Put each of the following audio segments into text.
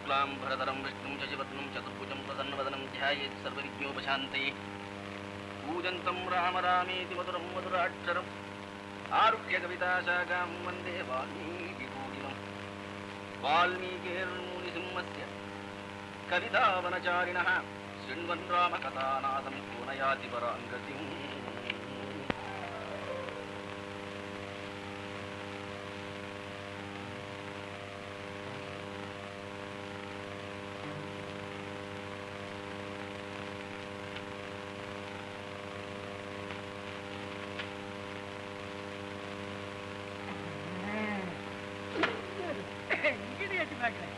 शुक्लाम्बरधरं विष्णुं शशिवर्णं चतुर्भुजं प्रसन्नवदनं ध्यायेत् सर्वविज्ञोपशान्तये पूजन्तं राम रामेति मधुरं मधुराक्षरम् आरुह्यकविताशाखां वन्दे वाल्मीकिपूर्णिमम् वाल्मीकिर्मुनिसिंहस्य कवितावनचारिणः शृण्वन् रामकथानादं कोनयाति पराङ्गतिम् இங்கடி எட்டி பார்க்கிறேன்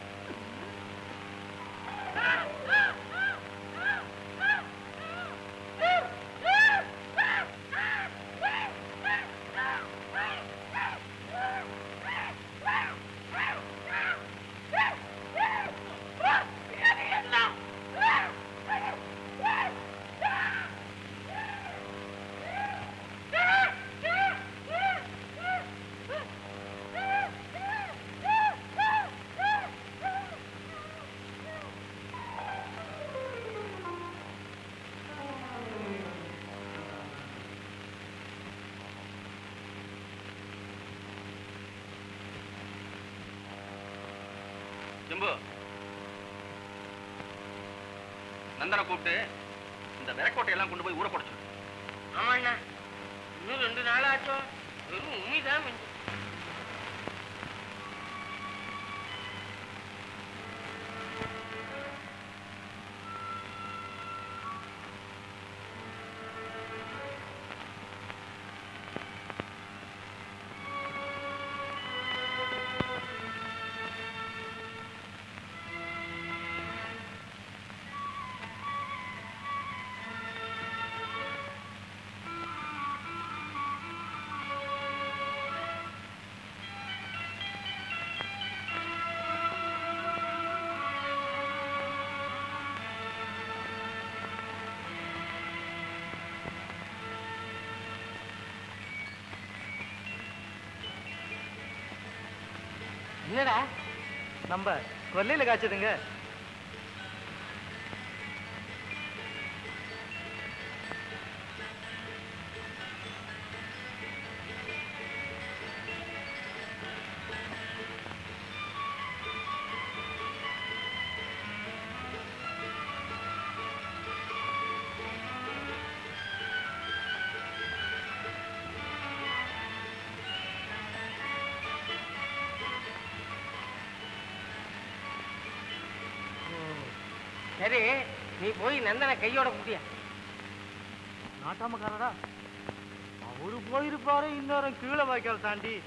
ஜம்பு நந்தனை கூப்பிட்டு இந்த விரக்கோட்டையெல்லாம் கொண்டு போய் ஊற போட சொல்லு ஆமாண்ணா இன்னும் ரெண்டு நாள் ஆச்சும் வெறும் உண்மைதான் மிஞ்சும் என்னடா நம்ம கொல்லையில காய்ச்சதுங்க சரி நீ போய் நந்தனை கையோட குட்டியா நாட்டாமக்காரடா அவரு போயிருப்பாரு இன்னொரு கீழே வாய்க்கால் தாண்டி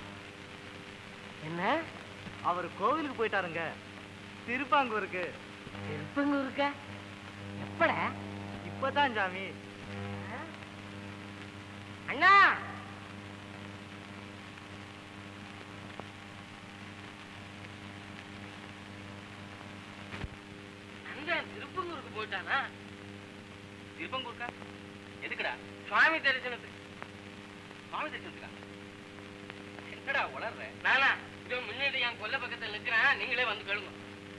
என்ன அவர் கோவிலுக்கு போயிட்டாருங்க திருப்பாங்கூருக்கு திருப்பங்கூருக்கா எப்படா இப்பதான் சாமி அண்ணா நந்தன் திருப்பங்கூருக்கு போயிட்டானா திருப்பங்கூர்க்கா எதுக்குடா சுவாமி தரிசனத்துக்கு சுவாமி தரிசனத்துக்கா என்னடா உளர்ற நானா இதோ முன்னாடி என் கொல்லை பக்கத்துல நிக்கிறேன் நீங்களே வந்து கேளுங்க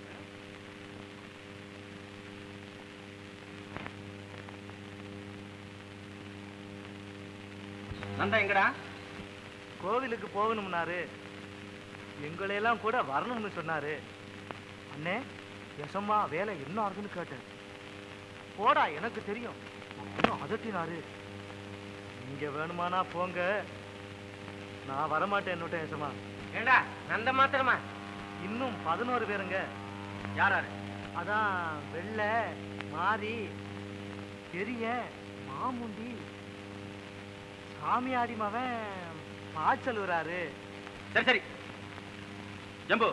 நந்தா எங்கடா கோவிலுக்கு போகணும்னாரு எங்களையெல்லாம் கூட வரணும்னு சொன்னாரு அண்ணே யசம்மா வேலை என்ன ஆகுதுன்னு கேட்டேன் போடா எனக்கு தெரியும் இன்னும் அதட்டினாரு நீங்க வேணுமானா போங்க நான் வரமாட்டேன் என்னட்ட யசம்மா ஏண்டா நந்த மாத்திரமா இன்னும் பதினோரு பேருங்க யாராரு அதான் வெள்ளை மாறி பெரிய மாமுண்டி சாமியாடி மவன் பாய்ச்சல் வராரு சரி சரி ஜம்பு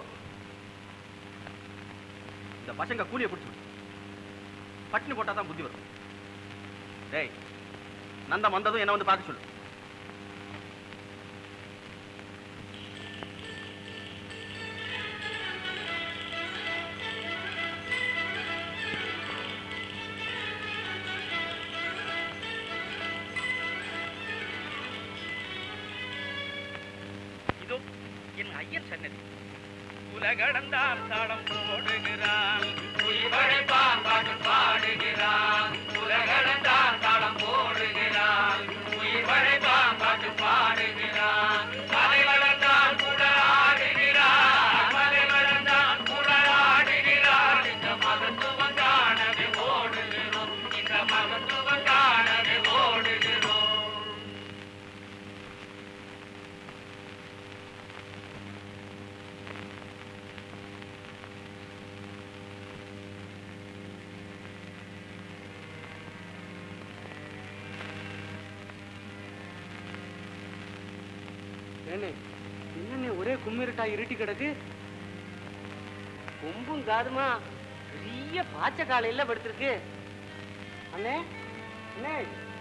இந்த பசங்க கூலியை பிடிச்சு விடு. பட்டினி போட்டா தான் புத்தி வரும் டேய் நந்தம் வந்ததும் என்ன வந்து பார்க்க சொல்லு இதோ என் ஐயன் சன்னதி உலகடந்தான் தாளம் போடுகிறான் உயிர்வழைப்பான் பாட்டு பாடுகிறான் உலகளந்தான் தாளம் போடுகிறான் உயிர்வழைப்பான் பாட்டு பாடுகிறான் மலை வளர்ந்தான் குழலாடுகிறான் மலை வளர்ந்தான் குழலாடுகிறான் இந்த மகத்துவம் காணவே ஓடுகிறோம் இந்த மகத்துவம் காணவே ஓடுகிறோம் ஏண்ணே என்னண்ணே ஒரே கும்மிருட்டா இருட்டி கிடக்கு கொம்பும் காதுமா பெரிய பாச்சை காலையில படுத்திருக்கு அண்ணே அண்ணே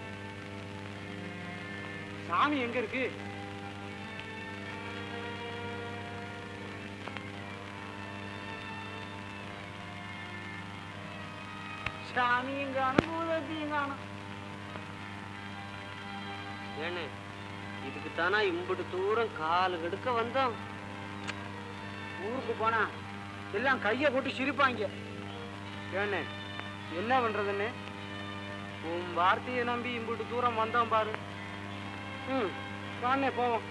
சாமி எங்க இருக்கு சாமியும் காணும் பூதத்தையும் காணும் ஏண்ணே இதுக்கு தானா இம்புட்டு தூரம் காலு கெடுக்க வந்தோம் ஊருக்கு போனா எல்லாம் கைய போட்டு சிரிப்பாங்க ஏண்ணே என்ன பண்றதுண்ணே உன் வார்த்தையை நம்பி இம்புட்டு தூரம் வந்தோம் பாரு ம் வாண்ணே போவோம்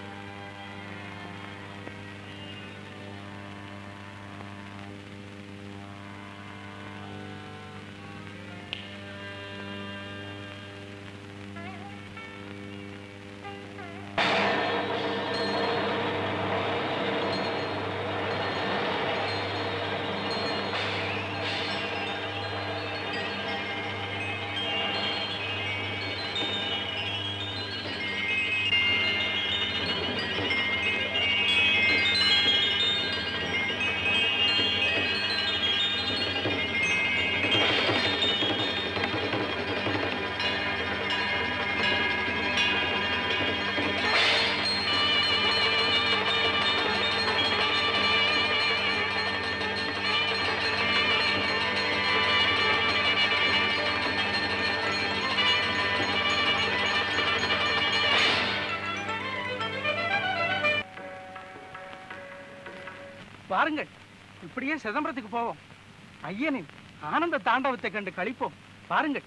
பாருங்கள் இப்படியே சிதம்பரத்துக்கு போவோம் ஐயனின் ஆனந்த தாண்டவத்தை கண்டு கழிப்போம் பாருங்கள்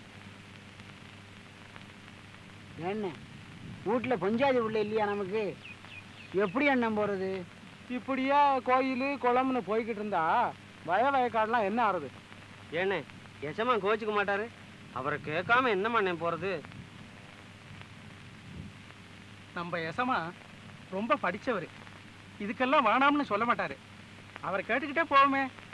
என்ன வீட்டுல பஞ்சாயத்து உள்ள இல்லையா நமக்கு எப்படி எண்ணம் போறது இப்படியா கோயில் குளம்னு போய்கிட்டு இருந்தா வய வயக்காடுலாம் என்ன ஆறுது ஏண்ணே எஜமா கோச்சுக்க மாட்டாரு அவரை கேட்காம என்ன பண்ண போறது நம்ம எசமா ரொம்ப படிச்சவர் இதுக்கெல்லாம் வேணாம்னு சொல்ல மாட்டாரு அவரை கேட்டுக்கிட்டே போவோமே